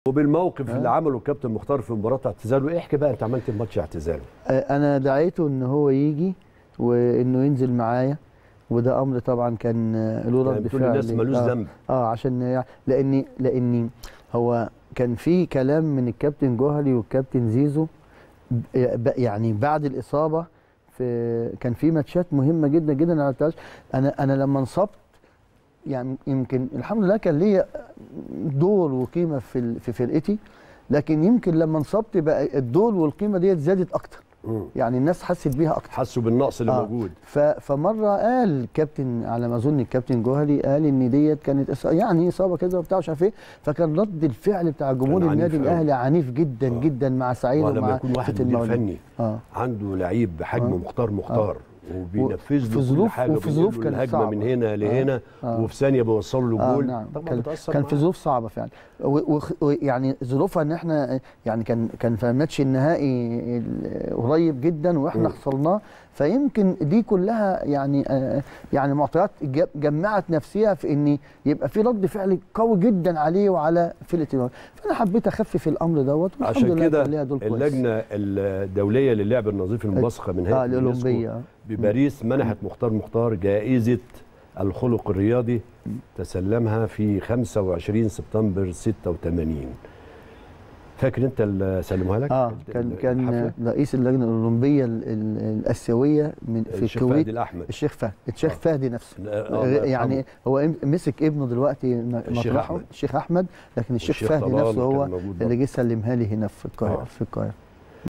وبالموقف اللي عمله الكابتن مختار في مباراه اعتزاله احكي بقى انت عملت الماتش اعتزاله آه، انا دعيته ان هو يجي وانه ينزل معايا وده امر طبعا كان آه، له يعني رد بتقول فعل الناس ملوش آه، ذنب اه عشان يع- لاني لاني هو كان في كلام من الكابتن جوهري والكابتن زيزو ب- يعني بعد الاصابه في كان في ماتشات مهمه جدا جدا انا عملتهاش انا انا لما انصبت يعني يمكن الحمد لله كان ليا دور وقيمه في ال- في فرقتي لكن يمكن لما انصبت بقى الدور والقيمه ديت زادت اكتر مم. يعني الناس حست بيها اكتر حسوا بالنقص اللي آه. موجود ف- فمره قال الكابتن على ما اظن الكابتن جوهري قال ان ديت كانت إص- يعني اصابه كده وبتاع مش عارف ايه فكان رد الفعل بتاع جمهور كان عنيف النادي أوي. الاهلي عنيف جدا آه. جدا مع سعيد ولما ومع يكون واحد فتحي مدير المولد. فني اه عنده لعيب بحجم آه. مختار مختار وبينفذ في له كل ظروف- حاجه وفي وبينقل ظروف له كانت الهجمه صعبة. من هنا لهنا آه. وفي ثانيه بيوصل له آه جول نعم طبعا كان, بتاثر كان في معاه. ظروف صعبه فعلا و- وخ- ويعني ظروفها ان احنا يعني كان كان في الماتش النهائي ال- قريب جدا واحنا مم. خسرناه فيمكن دي كلها يعني آه، يعني معطيات ج- جمعت نفسها في ان يبقى في رد فعل قوي جدا عليه وعلى فرقه المغرب فانا حبيت اخفف الامر دوت والحمد عشان لله كده كان ليها دور كويس. اللجنه الدوليه للعب النظيف المنسقه من اه هيئه اليونسكو الاولمبيه آه. بباريس منحت مختار مختار جائزه الخلق الرياضي تسلمها في 25 سبتمبر 86 فاكر انت اللي سلموها لك؟ اه ال- كان ال- كان الحفلة؟ رئيس اللجنه الاولمبيه ال- ال- الاسيويه من في الشيخ الكويت فهدي الاحمد الشيخ فهد الشيخ آه. فهدي نفسه آه، الله يرحمه. يعني هو إم- مسك ابنه دلوقتي م- الشيخ مطرحه أحمد. الشيخ احمد لكن الشيخ والشيخ فهدي طلال نفسه هو كان موجود اللي برضه. جه سلمها لي هنا في القاهره آه. في القاهره